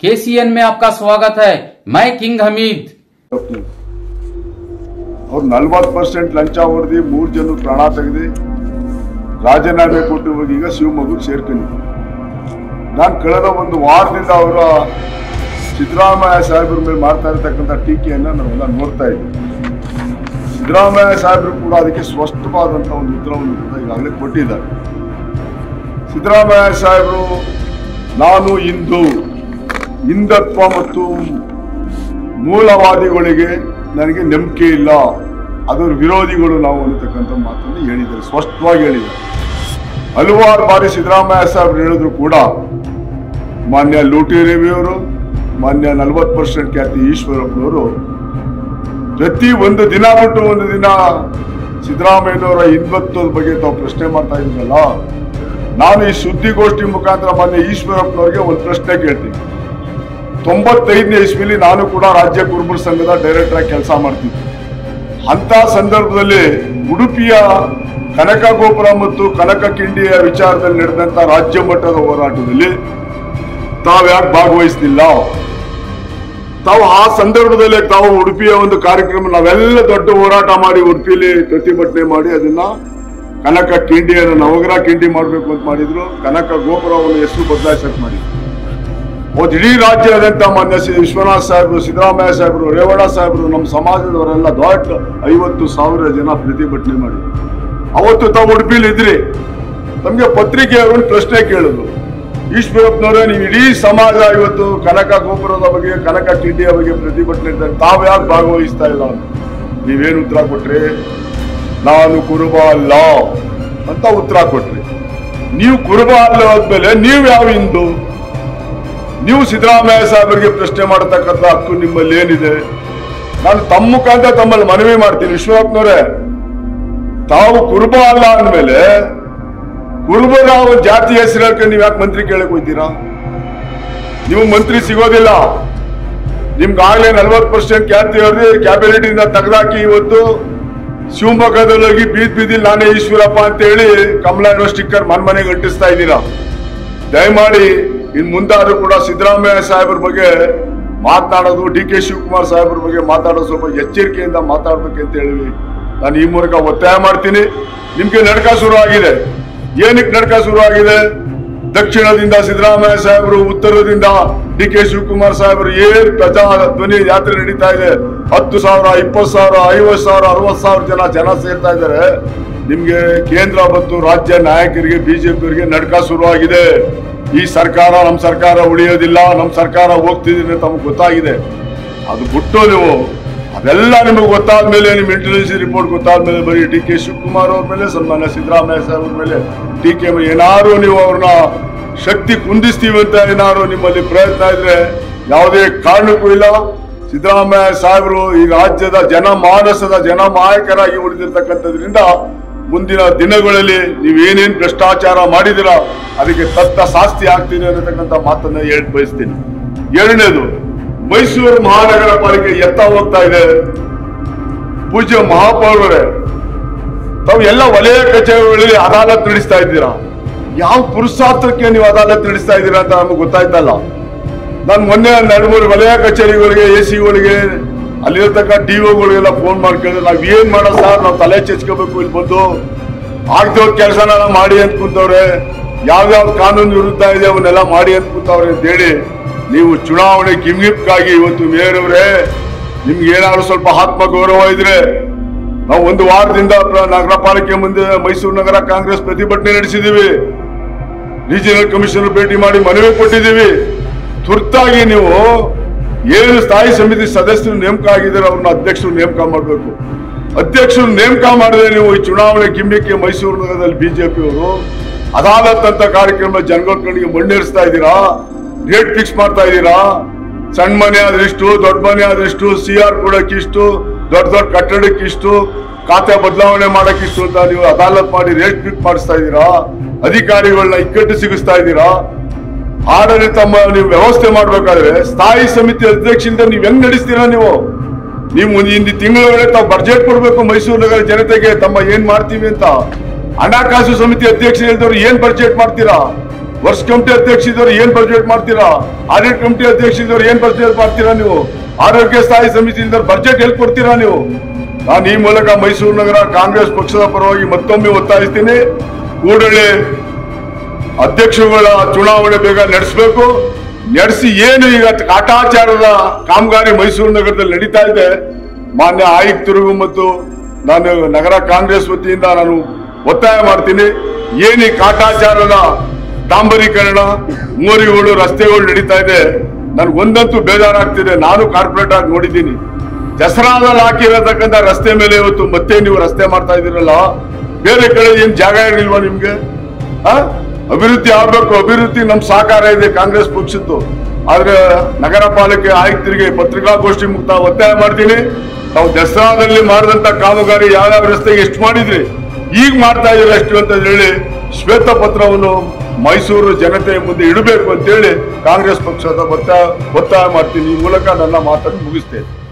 KCN में आपका स्वागत है मैं किंग हमीद ಅವ್ರು ನಲ್ವತ್ತು ಪರ್ಸೆಂಟ್ ಲಂಚ ಹೊಡೆದು ಮೂರು ಜನ ಪ್ರಾಣ ತೆಗೆದು ರಾಜೀನಾಮೆ ಕೊಟ್ಟು ಹೋಗಿ ಈಗ ಶಿವಮೊಗ್ಗ ಸೇರ್ಕೊಂಡಿದ್ದೆ ನಾನು ಕಳೆದ ಒಂದು ವಾರದಿಂದ ಅವರ ಸಿದ್ದರಾಮಯ್ಯ ಸಾಹೇಬ್ರ ಮೇಲೆ ಮಾಡ್ತಾ ಇರತಕ್ಕಂಥ ಟೀಕೆಯನ್ನು ನಾವೆಲ್ಲ ನೋಡ್ತಾ ಇದ್ದೀವಿ ಸಿದ್ದರಾಮಯ್ಯ ಸಾಹೇಬರು ಕೂಡ ಅದಕ್ಕೆ ಸ್ಪಷ್ಟವಾದಂಥ ಒಂದು ಉತ್ತರವನ್ನು ಕೂಡ ಈಗಾಗಲೇ ಕೊಟ್ಟಿದ್ದಾರೆ ಸಿದ್ದರಾಮಯ್ಯ ಸಾಹೇಬರು ನಾನು ಇಂದು ಹಿಂದತ್ವ ಮತ್ತು ಮೂಲವಾದಿಗಳಿಗೆ ನನಗೆ ನಂಬಿಕೆ ಇಲ್ಲ ಅದರ ವಿರೋಧಿಗಳು ನಾವು ಅನ್ನತಕ್ಕಂಥ ಮಾತನ್ನು ಹೇಳಿದ್ದಾರೆ ಸ್ಪಷ್ಟವಾಗಿ ಹೇಳಿದ್ದಾರೆ ಹಲವಾರು ಬಾರಿ ಸಿದ್ದರಾಮಯ್ಯ ಸಾಹೇಬ್ರು ಹೇಳಿದ್ರು ಕೂಡ ಮಾನ್ಯ ಲೂಟಿ ರವಿಯವರು ಮಾನ್ಯ ನಲವತ್ತು ಪರ್ಸೆಂಟ್ ಖ್ಯಾತಿ ಈಶ್ವರಪ್ಪನವರು ಪ್ರತಿ ಒಂದು ದಿನ ಬಿಟ್ಟು ಒಂದು ದಿನ ಸಿದ್ದರಾಮಯ್ಯನವರ ಹಿಂದುತ್ವದ ಬಗ್ಗೆ ತಾವು ಪ್ರಶ್ನೆ ಮಾಡ್ತಾ ಇದ್ರಲ್ಲ ನಾನು ಈ ಸುದ್ದಿಗೋಷ್ಠಿ ಮುಖಾಂತರ ಮಾನ್ಯ ಈಶ್ವರಪ್ಪನವರಿಗೆ ಒಂದು ಪ್ರಶ್ನೆ ಕೇಳ್ತೀನಿ ತೊಂಬತ್ತೈದನೇ ಇಸ್ವಿಲಿ ನಾನು ಕೂಡ ರಾಜ್ಯ ಕುರುಬರ ಸಂಘದ ಡೈರೆಕ್ಟರ್ ಆಗಿ ಕೆಲಸ ಮಾಡ್ತಿದ್ದೆ ಅಂತ ಸಂದರ್ಭದಲ್ಲಿ ಉಡುಪಿಯ ಕನಕ ಗೋಪುರ ಮತ್ತು ಕನಕ ಕಿಂಡಿಯ ವಿಚಾರದಲ್ಲಿ ನಡೆದಂತ ರಾಜ್ಯ ಮಟ್ಟದ ಹೋರಾಟದಲ್ಲಿ ತಾವು ಯಾಕೆ ಭಾಗವಹಿಸಲಿಲ್ಲ ತಾವು ಆ ಸಂದರ್ಭದಲ್ಲಿ ತಾವು ಉಡುಪಿಯ ಒಂದು ಕಾರ್ಯಕ್ರಮ ನಾವೆಲ್ಲ ದೊಡ್ಡ ಹೋರಾಟ ಮಾಡಿ ಉಡುಪಿಯಲ್ಲಿ ಪ್ರತಿಭಟನೆ ಮಾಡಿ ಅದನ್ನ ಕನಕ ಕಿಂಡಿಯನ್ನು ನವಗ್ರಹ ಕಿಂಡಿ ಮಾಡಬೇಕು ಅಂತ ಮಾಡಿದ್ರು ಕನಕ ಗೋಪುರವನ್ನು ಹೆಸರು ಬದಲಾಯಿಸಕ್ ಮಾಡಿದ್ರು ಅವತ್ತು ಇಡೀ ರಾಜ್ಯಾದ್ಯಂತ ಮಾನ್ಯ ಶ್ರೀ ವಿಶ್ವನಾಥ್ ಸಾಹೇಬರು ಸಿದ್ದರಾಮಯ್ಯ ಸಾಹೇಬರು ರೇವಣ್ಣ ಸಾಹೇಬರು ನಮ್ಮ ಸಮಾಜದವರೆಲ್ಲ ದೊಡ್ಡ ಐವತ್ತು ಸಾವಿರ ಜನ ಪ್ರತಿಭಟನೆ ಮಾಡಿದ್ರು ಅವತ್ತು ತಾವು ಉಡುಪಿಲಿ ಇದ್ರಿ ನಮ್ಗೆ ಪತ್ರಿಕೆಯವರು ಪ್ರಶ್ನೆ ಕೇಳಿದ್ರು ಈಶ್ವರಪ್ಪನವರೇ ನೀವು ಇಡೀ ಸಮಾಜ ಇವತ್ತು ಕನಕ ಗೋಪುರದ ಬಗ್ಗೆ ಕನಕ ಕಿಂಡಿಯ ಬಗ್ಗೆ ಪ್ರತಿಭಟನೆ ಇದ್ದಾರೆ ತಾವು ಯಾಕೆ ಭಾಗವಹಿಸ್ತಾ ಇಲ್ಲ ಅಂತ ನೀವೇನು ಉತ್ತರ ಕೊಟ್ರಿ ನಾನು ಕುರುಬ ಅಲ್ಲ ಅಂತ ಉತ್ತರ ಕೊಟ್ರಿ ನೀವು ಕುರುಬ ಅಲ್ಲ ಆದ್ಮೇಲೆ ನೀವು ಯಾವ ಹಿಂದೂ ನೀವು ಸಿದ್ದರಾಮಯ್ಯ ಸಾಹೇಬರಿಗೆ ಪ್ರಶ್ನೆ ಮಾಡತಕ್ಕಂಥ ಹಕ್ಕು ನಿಮ್ಮಲ್ಲಿ ಏನಿದೆ ನಾನು ತಮ್ಮ ಮುಖಾಂತರ ತಮ್ಮಲ್ಲಿ ಮನವಿ ಮಾಡ್ತೀನಿ ವಿಶ್ವನಾಥ್ನವರೇ ತಾವು ಕುರುಬ ಅಲ್ಲ ಅಂದಮೇಲೆ ಕುರುಬರ ಒಂದು ಜಾತಿ ಹೆಸರು ಹೇಳ್ಕೊಂಡು ನೀವು ಯಾಕೆ ಮಂತ್ರಿ ಕೇಳಕ್ ಹೋಗ್ತೀರಾ ನೀವು ಮಂತ್ರಿ ಸಿಗೋದಿಲ್ಲ ನಿಮ್ಗಾಗಲೇ ನಲ್ವತ್ತು ಪರ್ಸೆಂಟ್ ಖ್ಯಾತಿ ಅವ್ರದ್ದು ಕ್ಯಾಬಿನೆಟ್ ಇಂದ ತೆಗೆದಾಕಿ ಇವತ್ತು ಶಿವಮೊಗ್ಗದಲ್ಲಿ ಹೋಗಿ ಬೀದ್ ಬೀದಿಲ್ ನಾನೇ ಈಶ್ವರಪ್ಪ ಅಂತ ಹೇಳಿ ಕಮಲ ಅನ್ನೋ ಸ್ಟಿಕ್ಕರ್ ಮನ್ ಮನೆಗೆ ಅಂಟಿಸ್ತಾ ಇದ್ದೀರಾ ದಯಮಾಡಿ ಇನ್ ಮುಂದಾದ್ರೂ ಕೂಡ ಸಿದ್ದರಾಮಯ್ಯ ಸಾಹೇಬ್ರ ಬಗ್ಗೆ ಮಾತನಾಡೋದು ಡಿ ಕೆ ಶಿವಕುಮಾರ್ ಸಾಹೇಬ್ರ ಬಗ್ಗೆ ಮಾತಾಡೋದು ಸ್ವಲ್ಪ ಎಚ್ಚರಿಕೆಯಿಂದ ಮಾತಾಡ್ಬೇಕಂತ ಹೇಳಿ ನಾನು ಈ ಮೂಲಕ ಒತ್ತಾಯ ಮಾಡ್ತೀನಿ ನಿಮ್ಗೆ ನಡ್ಕ ಶುರು ಆಗಿದೆ ಏನಕ್ಕೆ ನಡ್ಕ ಶುರು ಆಗಿದೆ ದಕ್ಷಿಣದಿಂದ ಸಿದ್ದರಾಮಯ್ಯ ಸಾಹೇಬರು ಉತ್ತರದಿಂದ ಡಿ ಕೆ ಶಿವಕುಮಾರ್ ಸಾಹೇಬರು ಏನ್ ಪ್ರಜಾ ಧ್ವನಿ ಯಾತ್ರೆ ನಡೀತಾ ಇದೆ ಹತ್ತು ಸಾವಿರ ಇಪ್ಪತ್ತು ಸಾವಿರ ಐವತ್ತು ಸಾವಿರ ಅರವತ್ತು ಸಾವಿರ ಜನ ಜನ ಸೇರ್ತಾ ಇದ್ದಾರೆ ನಿಮ್ಗೆ ಕೇಂದ್ರ ಮತ್ತು ರಾಜ್ಯ ನಾಯಕರಿಗೆ ಬಿಜೆಪಿಯವರಿಗೆ ನಡ್ಕ ಶುರು ಆಗಿದೆ ಈ ಸರ್ಕಾರ ನಮ್ಮ ಸರ್ಕಾರ ಉಳಿಯೋದಿಲ್ಲ ನಮ್ಮ ಸರ್ಕಾರ ಹೋಗ್ತಿದೆ ಅಂತ ತಮಗೆ ಗೊತ್ತಾಗಿದೆ ಅದು ಬಿಟ್ಟು ನೀವು ಅದೆಲ್ಲ ನಿಮಗೆ ಗೊತ್ತಾದ ಮೇಲೆ ನಿಮ್ಮ ಇಂಟೆಲಿಜೆನ್ಸ್ ರಿಪೋರ್ಟ್ ಗೊತ್ತಾದ ಮೇಲೆ ಬರೀ ಡಿ ಕೆ ಶಿವಕುಮಾರ್ ಅವ್ರ ಮೇಲೆ ಸನ್ಮಾನ್ಯ ಸಿದ್ದರಾಮಯ್ಯ ಸಾಹೇಬ್ರ ಮೇಲೆ ಟೀಕೆ ಏನಾದ್ರು ನೀವು ಅವ್ರನ್ನ ಶಕ್ತಿ ಕುಂದಿಸ್ತೀವಿ ಅಂತ ಏನಾದ್ರು ನಿಮ್ಮಲ್ಲಿ ಪ್ರಯತ್ನ ಇದ್ರೆ ಯಾವುದೇ ಕಾರಣಕ್ಕೂ ಇಲ್ಲ ಸಿದ್ದರಾಮಯ್ಯ ಸಾಹೇಬರು ಈ ರಾಜ್ಯದ ಜನಮಾನಸದ ಜನನಾಯಕರಾಗಿ ಉಳಿದಿರ್ತಕ್ಕಂಥದ್ರಿಂದ ಮುಂದಿನ ದಿನಗಳಲ್ಲಿ ನೀವೇನೇನ್ ಭ್ರಷ್ಟಾಚಾರ ಮಾಡಿದಿರಾ ಅದಕ್ಕೆ ತತ್ತ ಶಾಸ್ತಿ ಆಗ್ತೀನಿ ಅನ್ನತಕ್ಕಂಥ ಮಾತನ್ನ ಹೇಳಿ ಬಯಸ್ತೀನಿ ಎರಡನೇದು ಮೈಸೂರು ಮಹಾನಗರ ಪಾಲಿಕೆ ಎತ್ತ ಹೋಗ್ತಾ ಇದೆ ಪೂಜ್ಯ ಮಹಾಪೌರರೇ ತಾವು ಎಲ್ಲ ವಲಯ ಕಚೇರಿಗಳಲ್ಲಿ ಅದಾಲತ್ ನಡೆಸ್ತಾ ಇದ್ದೀರಾ ಯಾವ ಪುರುಷಾರ್ಥಕ್ಕೆ ನೀವು ಅದಾಲತ್ ನಡೆಸ್ತಾ ಇದ್ದೀರಾ ಅಂತ ನಮಗೆ ಗೊತ್ತಾಯ್ತಲ್ಲ ನಾನು ಮೊನ್ನೆ ಎರಡು ಮೂರು ವಲಯ ಕಚೇರಿಗಳಿಗೆ ಎ ಸಿಗಳಿಗೆ ಅಲ್ಲಿರತಕ್ಕ ಡಿ ಒಗಳಿಗೆಲ್ಲ ಫೋನ್ ಮಾಡಿ ಕೇಳಿದ್ರೆ ನಾವ್ ಏನ್ ಮಾಡೋ ಸರ್ ನಾವು ತಲೆ ಚೆಚ್ಕೋಬೇಕು ಇಲ್ಲಿ ಬಂದು ಆಗ್ದೋ ಕೆಲಸನ ಮಾಡಿ ಅಂತ ಕೂತವ್ರೆ ಯಾವ್ಯಾವ ಕಾನೂನು ವಿರುದ್ಧ ಇದೆ ಅವನ್ನೆಲ್ಲ ಮಾಡಿ ಅಂತ ಕೂತವ್ರೆ ಅಂತ ಹೇಳಿ ನೀವು ಚುನಾವಣೆ ಗಿಮ್ಗಿಪ್ಗಾಗಿ ಇವತ್ತು ಮೇಯರ್ ಅವರೇ ನಿಮ್ಗೆ ಏನಾದ್ರು ಸ್ವಲ್ಪ ಆತ್ಮ ಗೌರವ ಇದ್ರೆ ನಾವು ಒಂದು ವಾರದಿಂದ ಪ್ರ- ನಗರ ಪಾಲಿಕೆ ಮುಂದೆ ಮೈಸೂರು ನಗರ ಕಾಂಗ್ರೆಸ್ ಪ್ರತಿಭಟನೆ ನಡೆಸಿದೀವಿ ರೀಜನಲ್ ಕಮಿಷನರ್ ಭೇಟಿ ಮಾಡಿ ಮನವಿ ಕೊಟ್ಟಿದ್ದೀವಿ ತುರ್ತಾಗಿ ನೀವು ಏನು ಸ್ಥಾಯಿ ಸಮಿತಿ ಸದಸ್ಯರು ನೇಮಕ ಆಗಿದ್ದಾರೆ ಅವ್ರನ್ನ ಅಧ್ಯಕ್ಷರು ನೇಮಕ ಮಾಡಬೇಕು ಅಧ್ಯಕ್ಷರು ನೇಮಕ ಮಾಡಿದ್ರೆ ನೀವು ಈ ಚುನಾವಣೆ ಗಿಮ್ಮಿಕ್ಕೆ ಮೈಸೂರು ನಗರದಲ್ಲಿ ಬಿಜೆಪಿಯವರು ಅದಾಲತ್ ಅಂತ ಕಾರ್ಯಕ್ರಮ ಜನಗಳ ಕಣ್ಣಿಗೆ ಮಣ್ಣೇರಿಸ್ತಾ ಇದ್ದೀರಾ ರೇಟ್ ಫಿಕ್ಸ್ ಮಾಡ್ತಾ ಇದ್ದೀರಾ ಸಣ್ಣ ಮನೆ ಆದ್ರಿಷ್ಟು ದೊಡ್ಡ ಮನೆ ಆದ್ರಿಷ್ಟು ಸಿ ಆರ್ ಕೊಡಕ್ಕಿಷ್ಟು ದೊಡ್ಡ ದೊಡ್ಡ ಕಟ್ಟಡಕ್ಕಿಷ್ಟು ಖಾತೆ ಬದಲಾವಣೆ ಮಾಡಕ್ಕಿಷ್ಟು ಅಂತ ನೀವು ಅದಾಲತ್ ಮಾಡಿ ರೇಟ್ ಫಿಕ್ಸ್ ಮಾಡಿಸ್ತಾ ಇದ್ದೀರಾ ಅಧಿಕಾರಿಗಳನ್ನ ಇಕ್ಕಟ್ಟು ಸಿಗಿಸ್ತಾ ಇದ್ದೀರಾ ಆಡಳಿತ ಮ- ನೀವು ವ್ಯವಸ್ಥೆ ಮಾಡ್ಬೇಕಾದ್ರೆ ಸ್ಥಾಯಿ ಸಮಿತಿ ಅಧ್ಯಕ್ಷರಿಂದ ನೀವು ಹೆಂಗ್ ನಡೆಸ್ತೀರಾ ನೀವು ನೀವು ಒಂದು ಇಂದು ತಿಂಗಳೊಳಗೆ ತಾವು ಬಡ್ಜೆಟ್ ಕೊಡ್ಬೇಕು ಮೈಸೂರು ನಗರ ಜನತೆಗೆ ತಮ್ಮ ಏನ್ ಮಾಡ್ತೀವಿ ಅಂತ ಹಣಕಾಸು ಸಮಿತಿ ಅಧ್ಯಕ್ಷ ಹೇಳಿದವರು ಏನ್ ಬಡ್ಜೆಟ್ ಮಾಡ್ತೀರಾ ವರ್ಷ ಕಮಿಟಿ ಅಧ್ಯಕ್ಷ ಇದ್ದವ್ರು ಏನ್ ಬಜೆಟ್ ಮಾಡ್ತೀರಾ ಆಡಿಟ್ ಕಮಿಟಿ ಅಧ್ಯಕ್ಷ ಇದ್ದವ್ರು ಏನ್ ಬಜೆಟ್ ಮಾಡ್ತೀರಾ ನೀವು ಆರೋಗ್ಯ ಸ್ಥಾಯಿ ಸಮಿತಿ ಇದ್ದವ್ರು ಬಜೆಟ್ ಎಲ್ಲಿ ಕೊಡ್ತೀರಾ ನೀವು ನಾನು ಈ ಮೂಲಕ ಮೈಸೂರು ನಗರ ಕಾಂಗ್ರೆಸ್ ಪಕ್ಷದ ಪರವಾಗಿ ಮತ್ತೊಮ್ಮೆ ಒತ್ತಾಯಿಸ್ತೀನಿ ಕೂಡಲೇ ಅಧ್ಯಕ್ಷರುಗಳ ಚುನಾವಣೆ ಬೇಗ ನಡೆಸಬೇಕು ನಡೆಸಿ ಏನು ಈಗ ಕಾಟಾಚಾರದ ಕಾಮಗಾರಿ ಮೈಸೂರು ನಗರದಲ್ಲಿ ನಡೀತಾ ಇದೆ ಮಾನ್ಯ ಆಯುಕ್ತರಿಗೂ ಮತ್ತು ನಾನು ನಗರ ಕಾಂಗ್ರೆಸ್ ವತಿಯಿಂದ ನಾನು ಒತ್ತಾಯ ಮಾಡ್ತೀನಿ ಏನು ಈ ಕಾಟಾಚಾರದ ಡಾಂಬರೀಕರಣ ಮೋರಿಗಳು ರಸ್ತೆಗಳು ನಡೀತಾ ಇದೆ ನನ್ಗೆ ಒಂದಂತೂ ಬೇಜಾರಾಗ್ತಿದೆ ನಾನು ಕಾರ್ಪೊರೇಟ್ ಆಗಿ ನೋಡಿದ್ದೀನಿ ದಸರಾದಲ್ಲಿ ಹಾಕಿರತಕ್ಕಂಥ ರಸ್ತೆ ಮೇಲೆ ಇವತ್ತು ಮತ್ತೆ ನೀವು ರಸ್ತೆ ಮಾಡ್ತಾ ಇದ್ದೀರಲ್ಲ ಬೇರೆ ಕಡೆ ಏನ್ ಜಾಗ ಇರಲಿಲ್ವಾ ನಿಮ್ಗೆ ಆ? ಅಭಿವೃದ್ಧಿ ಆಗ್ಬೇಕು ಅಭಿವೃದ್ಧಿ ನಮ್ ಸಹಕಾರ ಇದೆ ಕಾಂಗ್ರೆಸ್ ಪಕ್ಷದ್ದು ಆದ್ರೆ ನಗರ ಪಾಲಿಕೆ ಆಯುಕ್ತರಿಗೆ ಪತ್ರಿಕಾಗೋಷ್ಠಿ ಮುಕ್ತ ಒತ್ತಾಯ ಮಾಡ್ತೀನಿ ನಾವು ದಸರಾದಲ್ಲಿ ಮಾಡಿದಂತ ಕಾಮಗಾರಿ ಯಾವ್ಯಾವ ರಸ್ತೆಗೆ ಎಷ್ಟು ಮಾಡಿದ್ರಿ ಈಗ ಮಾಡ್ತಾ ಇದ್ರೆ ಎಷ್ಟು ಅಂತ ಹೇಳಿ ಶ್ವೇತ ಪತ್ರವನ್ನು ಮೈಸೂರು ಜನತೆ ಮುಂದೆ ಇಡಬೇಕು ಅಂತೇಳಿ ಕಾಂಗ್ರೆಸ್ ಪಕ್ಷದ ಒತ್ತಾಯ ಒತ್ತಾಯ ಮಾಡ್ತೀನಿ ಈ ಮೂಲಕ ನನ್ನ ಮಾತನ್ನು ಮುಗಿಸ್ತೇನೆ